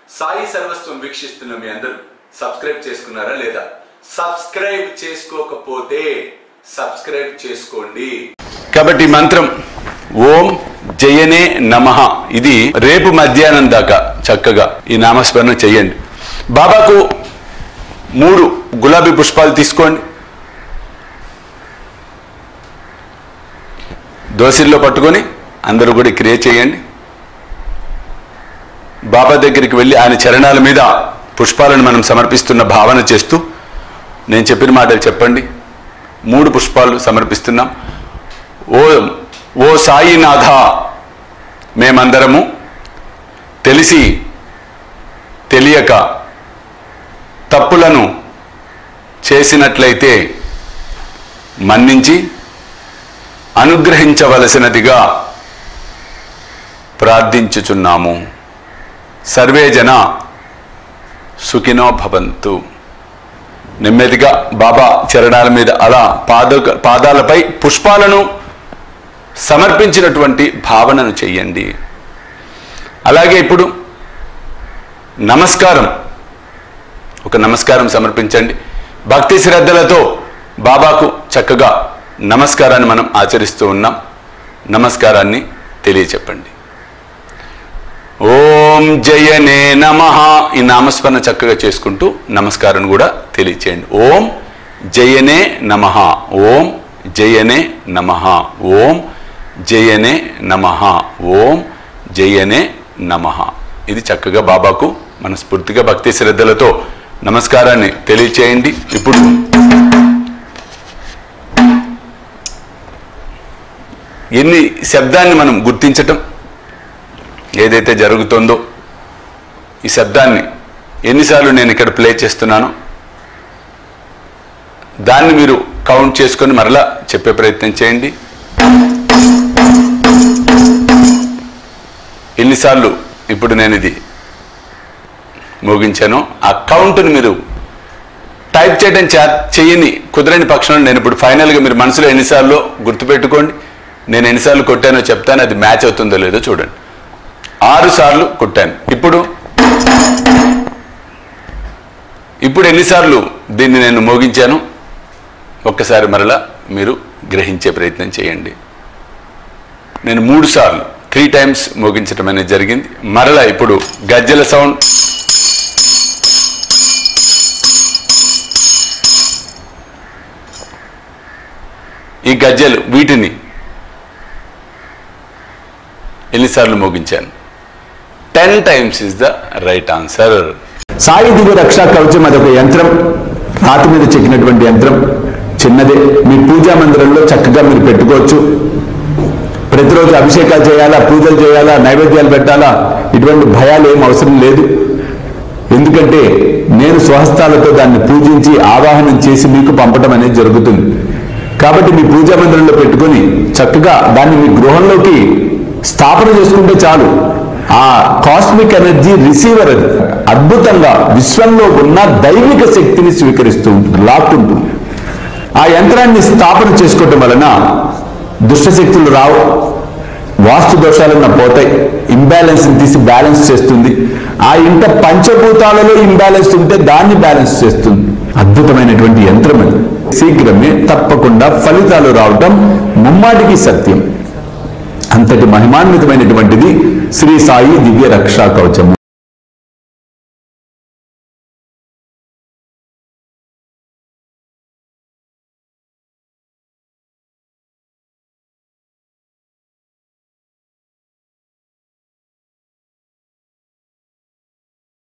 సాయి సర్వస్వం వీక్షిస్తున్న మీ అందరూ సబ్స్క్రైబ్ చేసుకున్నారా లేదా సబ్స్క్రైబ్ చేసుకోకపోతే సబ్స్క్రైబ్ చేసుకోండి కాబట్టి ఈ మంత్రం ఓం జయనే నమః ఇది రేపు మధ్యాహ్నం దాకా చక్కగా ఈ నామస్మరణ చెయ్యండి బాబాకు మూడు గులాబీ పుష్పాలు తీసుకోండి దోసిల్లో పట్టుకొని అందరూ కూడా క్రియ చేయండి బాబా దగ్గరికి వెళ్ళి ఆయన చరణాల మీద పుష్పాలను మనం సమర్పిస్తున్న భావన చేస్తూ నేను చెప్పిన మాటలు చెప్పండి మూడు పుష్పాలు సమర్పిస్తున్నాం ఓ ఓ సాయినాథ మేమందరము తెలిసి తెలియక తప్పులను చేసినట్లయితే మన్నించి అనుగ్రహించవలసినదిగా ప్రార్థించుచున్నాము సర్వే జన సుఖినో భవంతు నెమ్మదిగా బాబా చరణాల మీద అలా పాద పాదాలపై పుష్పాలను సమర్పించినటువంటి భావనను చెయ్యండి అలాగే ఇప్పుడు నమస్కారం ఒక నమస్కారం సమర్పించండి భక్తి శ్రద్ధలతో బాబాకు చక్కగా నమస్కారాన్ని మనం ఆచరిస్తూ ఉన్నాం నమస్కారాన్ని తెలియచెప్పండి ఓం జయనే నమ ఈ నామస్మరణ చక్కగా చేసుకుంటూ నమస్కారం కూడా తెలియచేయండి ఓం జయనే నమ ఓం జయనే నమ ఓం జయనే నమ ఓం జయనే నమ ఇది చక్కగా బాబాకు మనస్ఫూర్తిగా భక్తి శ్రద్ధలతో నమస్కారాన్ని తెలియచేయండి ఇప్పుడు ఎన్ని శబ్దాన్ని మనం గుర్తించటం ఏదైతే జరుగుతుందో ఈ శబ్దాన్ని ఎన్నిసార్లు నేను ఇక్కడ ప్లే చేస్తున్నానో దాన్ని మీరు కౌంట్ చేసుకొని మరలా చెప్పే ప్రయత్నం చేయండి ఎన్నిసార్లు ఇప్పుడు నేను ఇది మోగించానో ఆ కౌంట్ని మీరు టైప్ చేయడం చే చెయ్యని కుదరని పక్షంలో నేను ఇప్పుడు ఫైనల్గా మీరు మనసులో ఎన్నిసార్లు గుర్తుపెట్టుకోండి నేను ఎన్నిసార్లు కొట్టానో చెప్తాను అది మ్యాచ్ అవుతుందో లేదో చూడండి ఆరు సార్లు కొట్టాను ఇప్పుడు ఇప్పుడు ఎన్నిసార్లు దీన్ని నేను మోగించాను ఒక్కసారి మరలా మీరు గ్రహించే ప్రయత్నం చేయండి నేను మూడు సార్లు త్రీ టైమ్స్ మోగించడం అనేది జరిగింది మరలా ఇప్పుడు గజ్జల సౌండ్ ఈ గజ్జలు వీటిని ఎన్నిసార్లు మోగించాను ten times is the right answer Sai Divya Raksha Kavacham అదొక యంత్రం రాతి మీద చెక్కినటువంటి యంత్రం చిన్నదే మీ పూజా మందిరంలో చక్కగా మీరు పెట్టుకోవచ్చు ప్రతిరోజు అభిషేకాలు చేయాలా పూజలు చేయాలా నైవేద్యాలు పెట్టాలా ఇటువంటి భయాలు ఏం అవసరం లేదు ఎందుకంటే నేను స్వహస్తాలతో దాన్ని పూజించి ఆవాహనం చేసి మీకు పంపడం అనేది జరుగుతుంది కాబట్టి మీ పూజా మందిరంలో పెట్టుకొని చక్కగా దాన్ని మీ గృహంలోకి స్థాపన చేసుకుంటే చాలు ఆ కాస్మిక్ ఎనర్జీ రిసీవర్ అది అద్భుతంగా విశ్వంలో ఉన్న దైవిక శక్తిని స్వీకరిస్తూ ఉంటుంది లాక్కుంటుంది ఆ యంత్రాన్ని స్థాపన చేసుకోవటం వలన దుష్టశక్తులు రావు వాస్తు దోషాలన్న పోతాయి ఇంబ్యాలెన్స్ తీసి బ్యాలెన్స్ చేస్తుంది ఆ ఇంట పంచభూతాలలో ఇంబ్యాలెన్స్ ఉంటే దాన్ని బ్యాలెన్స్ చేస్తుంది అద్భుతమైనటువంటి యంత్రం అది శీఘ్రమే తప్పకుండా ఫలితాలు రావటం ముమ్మాటికి సత్యం అంతటి మహిమాన్వితమైనటువంటిది శ్రీ సాయి దివ్య రక్షా కవచము